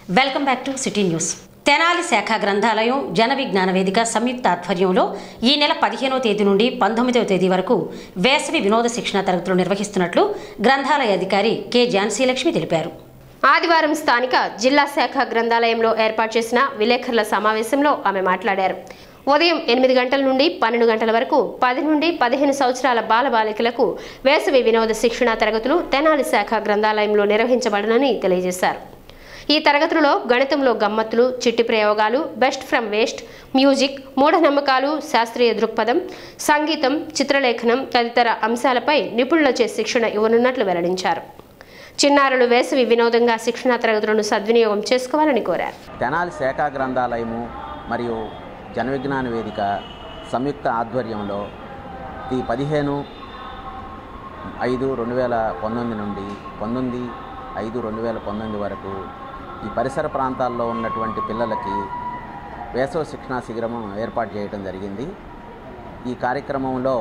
welcome back to city news Tenali శాఖ గ్రంథాలయం జన విజ్ఞాన వేదిక సంయుక్త ఆధ్వర్యంలో ఈ నెల పదిహేనవ తేదీ నుండి పంతొమ్మిదవ తేదీ వరకు వేసవి వినోద శిక్షణ తరగతులు నిర్వహిస్తున్నట్లు గ్రంథాలయ అధికారి కె ఝాన్సీలక్ష్మి తెలిపారు ఆదివారం స్థానిక జిల్లా శాఖ గ్రంథాలయంలో ఏర్పాటు చేసిన విలేకరుల సమావేశంలో ఆమె మాట్లాడారు ఉదయం ఎనిమిది గంటల నుండి పన్నెండు గంటల వరకు పది నుండి పదిహేను సంవత్సరాల బాలబాలికలకు వేసవి వినోద శిక్షణ తరగతులు తెనాలి శాఖ గ్రంథాలయంలో నిర్వహించబడనని తెలియజేశారు ఈ తరగతులలో గణితంలో గమ్మత్తులు చిట్టి ప్రయోగాలు బెస్ట్ ఫ్రమ్ వేస్ట్ మ్యూజిక్ మూఢనమ్మకాలు శాస్త్రీయ దృక్పథం సంగీతం చిత్రలేఖనం తదితర అంశాలపై నిపుణులచే శిక్షణ ఇవ్వనున్నట్లు వెల్లడించారు చిన్నారులు వేసవి వినోదంగా శిక్షణా తరగతులను సద్వినియోగం చేసుకోవాలని కోరారు తెనాలి శాఖా గ్రంథాలయము మరియు జన విజ్ఞాన వేదిక సంయుక్త ఆధ్వర్యంలో ఈ పదిహేను ఐదు రెండు వేల పంతొమ్మిది నుండి పంతొమ్మిది ఐదు రెండు వేల పంతొమ్మిది వరకు ఈ పరిసర ప్రాంతాల్లో ఉన్నటువంటి పిల్లలకి వేసవ శిక్షణా శిబిరము ఏర్పాటు చేయడం జరిగింది ఈ కార్యక్రమంలో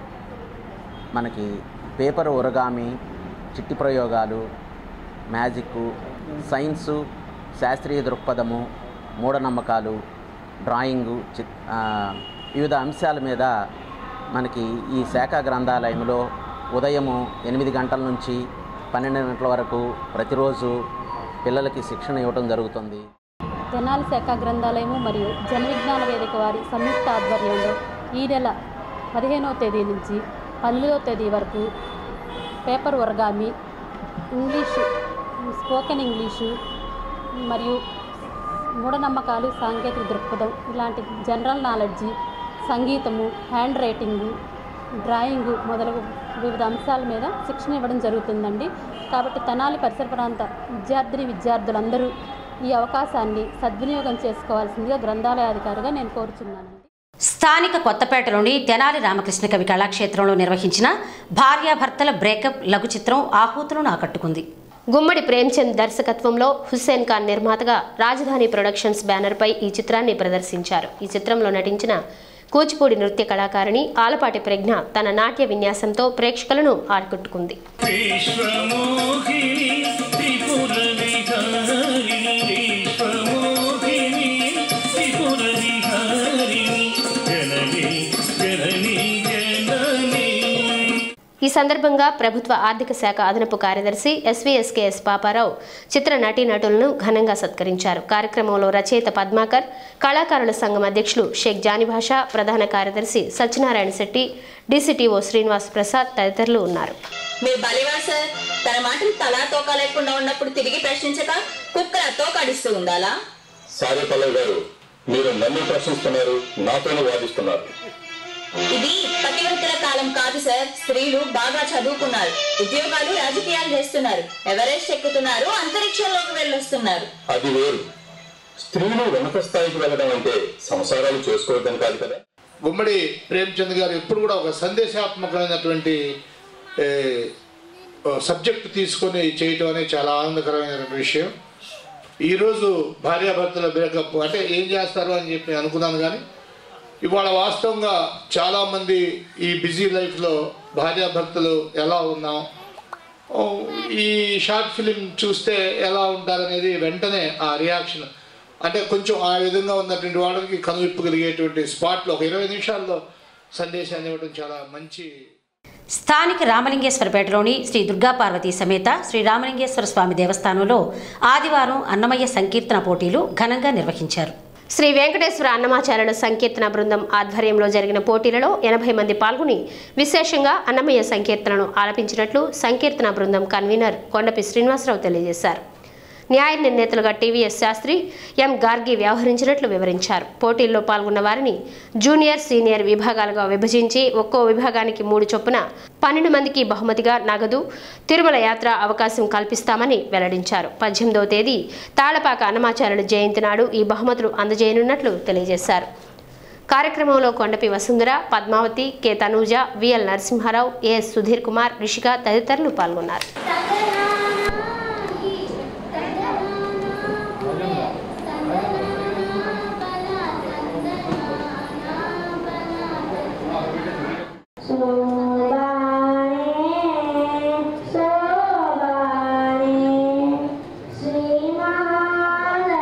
మనకి పేపర్ ఉరగామి చిట్టి ప్రయోగాలు మ్యాజిక్ సైన్సు శాస్త్రీయ దృక్పథము మూఢనమ్మకాలు డ్రాయింగు చిత్ ఆ, వివిధ అంశాల మీద మనకి ఈ శాఖ గ్రంథాలయంలో ఉదయము ఎనిమిది గంటల నుంచి పన్నెండు గంటల వరకు ప్రతిరోజు పిల్లలకి శిక్షణ ఇవ్వడం జరుగుతుంది తెనాలి శాఖ గ్రంథాలయము మరియు జన విజ్ఞాన వేదిక వారి సంయుక్త ఆధ్వర్యంలో ఈ నెల పదిహేనవ తేదీ నుంచి పన్నెండవ తేదీ వరకు పేపర్ వర్గామి ఇంగ్లీషు స్పోకెన్ ఇంగ్లీషు మరియు మూఢనమ్మకాలు సాంకేతిక దృక్పథం ఇలాంటి జనరల్ నాలెడ్జి సంగీతము హ్యాండ్ రైటింగు డ్రాయింగు మొదలగు వివిధ అంశాల మీద శిక్షణ ఇవ్వడం జరుగుతుందండి కాబట్టి తెనాలి పరిసర ప్రాంత విద్యార్థిని విద్యార్థులందరూ ఈ అవకాశాన్ని సద్వినియోగం చేసుకోవాల్సిందిగా గ్రంథాలయాధికారిగా నేను కోరుచున్నానండి స్థానిక కొత్తపేటలోని తెనాలి రామకృష్ణ కవి కళాక్షేత్రంలో నిర్వహించిన భార్యాభర్తల బ్రేకప్ లఘు చిత్రం ఆహూతులను ఆకట్టుకుంది గుమ్మడి ప్రేమ్చంద్ దర్శకత్వంలో హుస్సేన్ ఖాన్ నిర్మాతగా రాజధాని ప్రొడక్షన్స్ బ్యానర్పై ఈ చిత్రాన్ని ప్రదర్శించారు ఈ చిత్రంలో నటించిన కూచిపూడి నృత్య కళాకారిణి ఆలపాటి ప్రజ్ఞ తన నాట్య విన్యాసంతో ప్రేక్షకులను ఆకట్టుకుంది విశ్వమోహిని త్రిపుర విహారిణి విశ్వమోహిని త్రిపుర విహారిణి జనని జనని జనని ఈ సందర్భంగా ప్రభుత్వ ఆర్థిక శాఖ అదనపు కార్యదర్శి ఎస్వీఎస్కేఎస్ పాపారావు చిత్ర నటీనటులను ఘనంగా సత్కరించారు కార్యక్రమంలో రచయిత పద్మాకర్ కళాకారుల సంఘం అధ్యక్షులు షేక్ జానిభాషా ప్రధాన కార్యదర్శి సత్యనారాయణ శెట్టి డీసీటీఓ శ్రీనివాస్ ప్రసాద్ తదితరులు ఉన్నారు మీరు బలివారు సార్ తన మాటలు తలా తోక లేకుండా ఉన్నప్పుడు తిరిగి ప్రశ్నించక కుక్కల తోకాడిస్తూ ఉండాలా సారీ పల్లవి గారు మీరు నన్ను ప్రశ్నిస్తున్నారు నాతోనే వాదిస్తున్నారు ఇది పతివ్రతల కాలం కాదు సార్ స్త్రీలు బాగా చదువుకున్నారు ఉద్యోగాలు రాజకీయాలు చేస్తున్నారు ఎవరెస్ట్ ఎక్కుతున్నారు అంతరిక్షంలోకి వెళ్ళొస్తున్నారు అది వేరు స్త్రీలు ఉన్నత స్థాయికి వెళ్ళడం అంటే సంసారాలు చేసుకోవద్దని కాదు కదా గుమ్మడి ప్రేమ్చంద్ గారు ఎప్పుడు కూడా ఒక సందేశాత్మకమైనటువంటి ఏ, ఓ సబ్జెక్ట్ తీసుకొని చేయటం అనేది చాలా ఆనందకరమైన విషయం ఈరోజు భార్యాభర్తల బ్రేకప్ అంటే ఏం చేస్తారు అని చెప్పి నేను అనుకున్నాను కానీ ఇవాళ వాస్తవంగా చాలామంది ఈ బిజీ లైఫ్లో భార్యాభర్తలు ఎలా ఉన్నాం ఓ, ఈ షార్ట్ ఫిలిం చూస్తే ఎలా ఉంటారనేది వెంటనే ఆ రియాక్షన్ అంటే కొంచెం ఆ విధంగా ఉన్నటువంటి వాళ్ళకి కనువిప్పు కలిగేటువంటి స్పాట్లో ఒక ఇరవై నిమిషాల్లో సందేశాన్ని ఇవ్వడం చాలా మంచి స్థానిక రామలింగేశ్వరపేటలోని శ్రీ దుర్గా పార్వతీ సమేత శ్రీ రామలింగేశ్వర స్వామి దేవస్థానంలో ఆదివారం అన్నమయ్య సంకీర్తన పోటీలు ఘనంగా నిర్వహించారు శ్రీ వెంకటేశ్వర అన్నమాచార్యుల సంకీర్తన బృందం ఆధ్వర్యంలో జరిగిన పోటీలలో ఎనభై మంది పాల్గొని విశేషంగా అన్నమయ్య సంకీర్తనను ఆలపించినట్లు సంకీర్తన బృందం కన్వీనర్ కొండపి శ్రీనివాసరావు తెలియజేశారు న్యాయ నిర్ణేతలుగా టీవీఎస్ శాస్త్రి ఎం గార్గి వ్యవహరించినట్లు వివరించారు పోటీల్లో పాల్గొన్న వారిని జూనియర్ సీనియర్ విభాగాలుగా విభజించి ఒక్కో విభాగానికి మూడు చొప్పున పన్నెండు మందికి బహుమతిగా నగదు తిరుమల యాత్ర అవకాశం కల్పిస్తామని వెల్లడించారు పద్దెనిమిదవ తేదీ తాళపాక అన్నమాచార్యుల జయంతి నాడు ఈ బహుమతులు అందజేయనున్నట్లు తెలియజేశారు కార్యక్రమంలో Kondapi Vasundhara Padmavathi K Tanuja VL Narasimharao AS Sudhir Kumar Rishika తదితరులు పాల్గొన్నారు శ్రీమాన్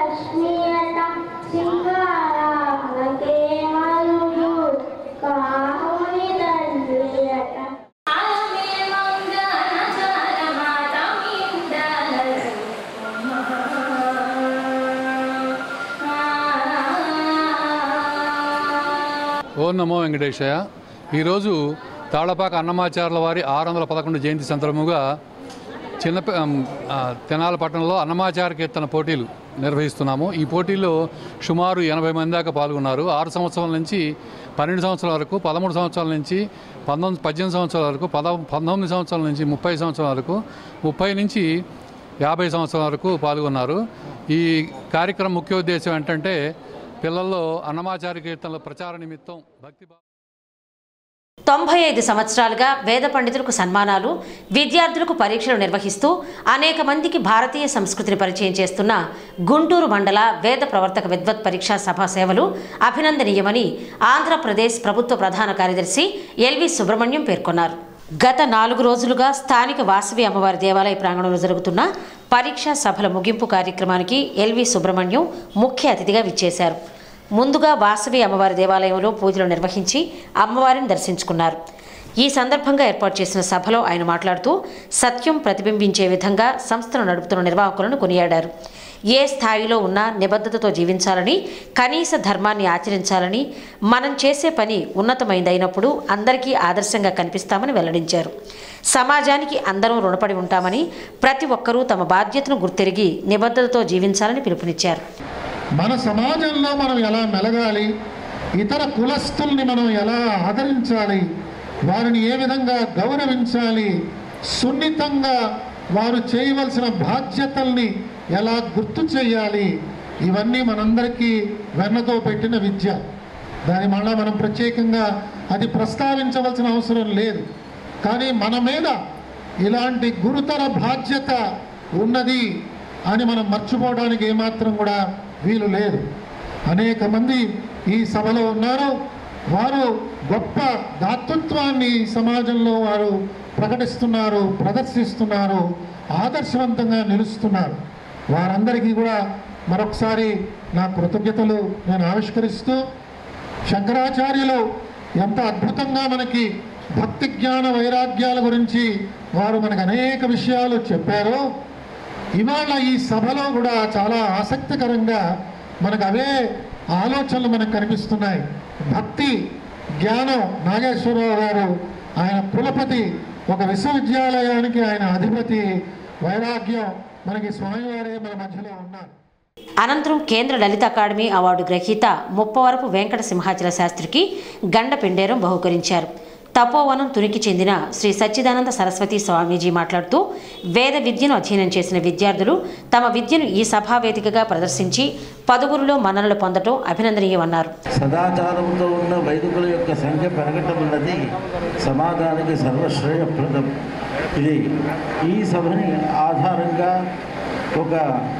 ఓం నమో వెంకటేశయ్య ఈరోజు తాళపాక అన్నమాచార్ల వారి ఆరు వందల పదకొండు జయంతి సందర్భముగా చిన్న తెనాల పట్టణంలో అన్నమాచార కీర్తన పోటీలు నిర్వహిస్తున్నాము ఈ పోటీల్లో సుమారు ఎనభై మంది దాకా పాల్గొన్నారు ఆరు సంవత్సరాల నుంచి పన్నెండు సంవత్సరాల వరకు పదమూడు సంవత్సరాల నుంచి పంతొమ్మిది పద్దెనిమిది సంవత్సరాల వరకు పద పంతొమ్మిది సంవత్సరాల నుంచి ముప్పై సంవత్సరాల వరకు ముప్పై నుంచి యాభై సంవత్సరాల వరకు పాల్గొన్నారు ఈ కార్యక్రమం ముఖ్య ఉద్దేశం ఏంటంటే పిల్లల్లో అన్నమాచార్య కీర్తనల ప్రచార నిమిత్తం భక్తి భావ- తొంభై ఐదు సంవత్సరాలుగా వేద పండితులకు సన్మానాలు విద్యార్థులకు పరీక్షలు నిర్వహిస్తూ అనేక మందికి భారతీయ సంస్కృతిని పరిచయం చేస్తున్న గుంటూరు మండల వేద ప్రవర్తక విద్వత్ పరీక్షా సభ సేవలు అభినందనీయమని ఆంధ్రప్రదేశ్ ప్రభుత్వ ప్రధాన కార్యదర్శి ఎల్వి సుబ్రహ్మణ్యం పేర్కొన్నారు గత నాలుగు రోజులుగా స్థానిక వాసవి అమ్మవారి దేవాలయ ప్రాంగణంలో జరుగుతున్న పరీక్షా సభల ముగింపు కార్యక్రమానికి ఎల్వి సుబ్రహ్మణ్యం ముఖ్య అతిథిగా విచ్చేశారు ముందుగా వాసవి అమ్మవారి దేవాలయంలో పూజలు నిర్వహించి అమ్మవారిని దర్శించుకున్నారు ఈ సందర్భంగా ఏర్పాటు చేసిన సభలో ఆయన మాట్లాడుతూ సత్యం ప్రతిబింబించే విధంగా సంస్థను నడుపుతున్న నిర్వాహకులను కొనియాడారు ఏ స్థాయిలో ఉన్నా నిబద్ధతతో జీవించాలని కనీస ధర్మాన్ని ఆచరించాలని మనం చేసే పని ఉన్నతమైందైనప్పుడు అందరికీ ఆదర్శంగా కనిపిస్తామని వెల్లడించారు సమాజానికి అందరం రుణపడి ఉంటామని ప్రతి ఒక్కరూ తమ బాధ్యతను గుర్తెరిగి నిబద్ధతతో జీవించాలని పిలుపునిచ్చారు మన సమాజంలో మనం ఎలా మెలగాలి ఇతర కులస్తుల్ని మనం ఎలా ఆదరించాలి వారిని ఏ విధంగా గౌరవించాలి సున్నితంగా వారు చేయవలసిన బాధ్యతల్ని ఎలా గుర్తు చేయాలి ఇవన్నీ మనందరికీ వెన్నతో పెట్టిన విద్య దాని మళ్ళా మనం ప్రత్యేకంగా అది ప్రస్తావించవలసిన అవసరం లేదు కానీ మన మీద ఇలాంటి గురుతర బాధ్యత ఉన్నది అని మనం మర్చిపోవడానికి ఏమాత్రం కూడా వీలు లేదు అనేక మంది ఈ సభలో ఉన్నారు వారు గొప్ప దాతృత్వాన్ని ఈ సమాజంలో వారు ప్రకటిస్తున్నారు ప్రదర్శిస్తున్నారు ఆదర్శవంతంగా నిలుస్తున్నారు వారందరికీ కూడా మరొకసారి నా కృతజ్ఞతలు నేను ఆవిష్కరిస్తూ శంకరాచార్యులు ఎంత అద్భుతంగా మనకి భక్తి జ్ఞాన వైరాగ్యాల గురించి వారు మనకు అనేక విషయాలు చెప్పారో ఇవాళ ఈ సభలో కూడా చాలా ఆసక్తికరంగా మనకు అవే ఆలోచనలు మనకు కనిపిస్తున్నాయి భక్తి జ్ఞానం నాగేశ్వరరావు గారు ఆయన కులపతి ఒక విశ్వవిద్యాలయానికి ఆయన అధిపతి వైరాగ్యం మనకి స్వామివారే మన మధ్యలో ఉన్నారు అనంతరం కేంద్ర లలిత అకాడమీ అవార్డు గ్రహీత ముప్పవరపు వెంకట సింహాచల శాస్త్రికి గండ పిండేరం బహుకరించారు తపోవనం తునికి చెందిన శ్రీ సచ్చిదానంద సరస్వతి స్వామీజీ మాట్లాడుతూ వేద విద్యను అధ్యయనం చేసిన విద్యార్థులు తమ విద్యను ఈ సభా వేదికగా ప్రదర్శించి పదుగురులో మన్ననలు పొందటం అభినందనీయమన్నారు సదాచారంతో ఉన్న వైదికుల యొక్క సంఖ్య పెరగటం అన్నది సమాజానికి సర్వశ్రేయప్రదం ఇది ఈ సభని ఆధారంగా ఒక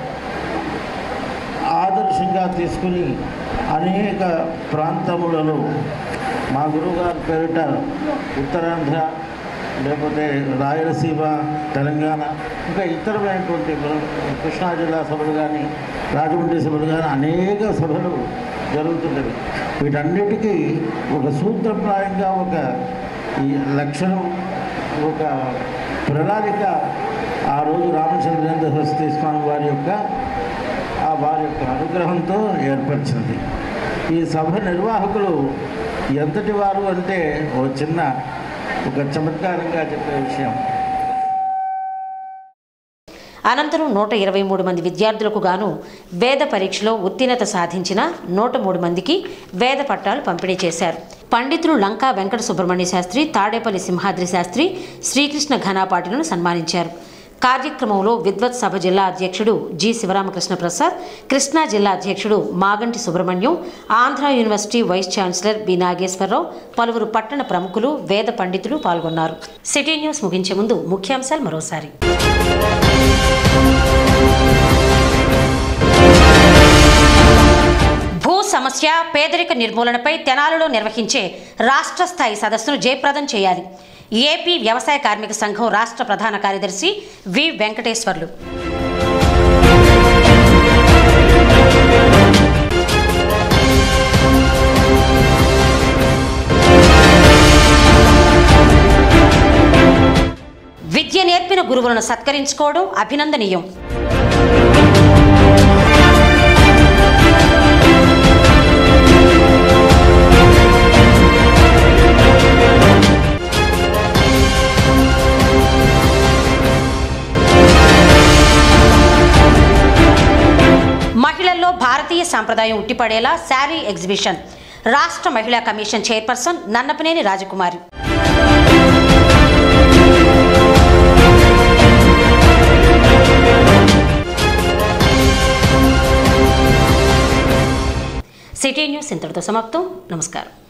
ఆదర్శంగా తీసుకుని అనేక ప్రాంతములలో మా గురువుగారి పేరిట ఉత్తరాంధ్ర లేకపోతే రాయలసీమ తెలంగాణ ఇంకా ఇతరమైనటువంటి కృష్ణా జిల్లా సభలు కానీ రాజమండ్రి సభలు కానీ అనేక సభలు జరుగుతున్నవి వీటన్నిటికీ ఒక సూత్రప్రాయంగా ఒక ఈ లక్షణం ఒక ప్రణాళిక ఆ రోజు రామచంద్రేంద్ర సరస్వతి స్వామి వారి యొక్క ఆ వారి యొక్క అనుగ్రహంతో ఏర్పరిచినది ఈ సభ నిర్వాహకులు ఎంతటి వారు అంటే ఓ చిన్న ఒక చమత్కారంగా చెప్పే విషయం అనంతరం నూట ఇరవై మూడు మంది విద్యార్థులకు గాను వేద పరీక్షలో ఉత్తీర్ణత సాధించిన నూట మూడు మందికి వేద పట్టాలు పంపిణీ చేశారు పండితులు లంకా వెంకట సుబ్రహ్మణ్య శాస్త్రి తాడేపల్లి సింహాద్రి శాస్త్రి శ్రీకృష్ణ ఘనాపాటిలను సన్మానించారు కార్యక్రమంలో విద్వత్ సభ జిల్లా అధ్యక్షుడు జి శివరామకృష్ణ ప్రసాద్ కృష్ణా జిల్లా అధ్యక్షుడు Maganti Subrahmanyam Andhra university vice chancellor B Nageswararao పలువురు పట్టణ ప్రముఖులు వేద పండితులు పాల్గొన్నారు సిటీ న్యూస్ ముగించే ముందు ముఖ్యాంశాలు మరోసారి భూ సమస్య పేదరిక నిర్మూలనపై తెనాలిలో నిర్వహించే రాష్ట్ర స్థాయి సదస్సును జయప్రదం చేయాలి ఏపీ వ్యవసాయ కార్మిక సంఘం రాష్ట్ర ప్రధాన కార్యదర్శి వి వెంకటేశ్వర్లు విద్య నేర్పిన గురువులను సత్కరించుకోవడం అభినందనీయం భారతీయ సాంప్రదాయం ఉట్టిపడేలా శారీ ఎగ్జిబిషన్ రాష్ట్ర మహిళా commission chairperson Nannapaneni Rajakumari city news ఇంతటితో సమాప్తం నమస్కారం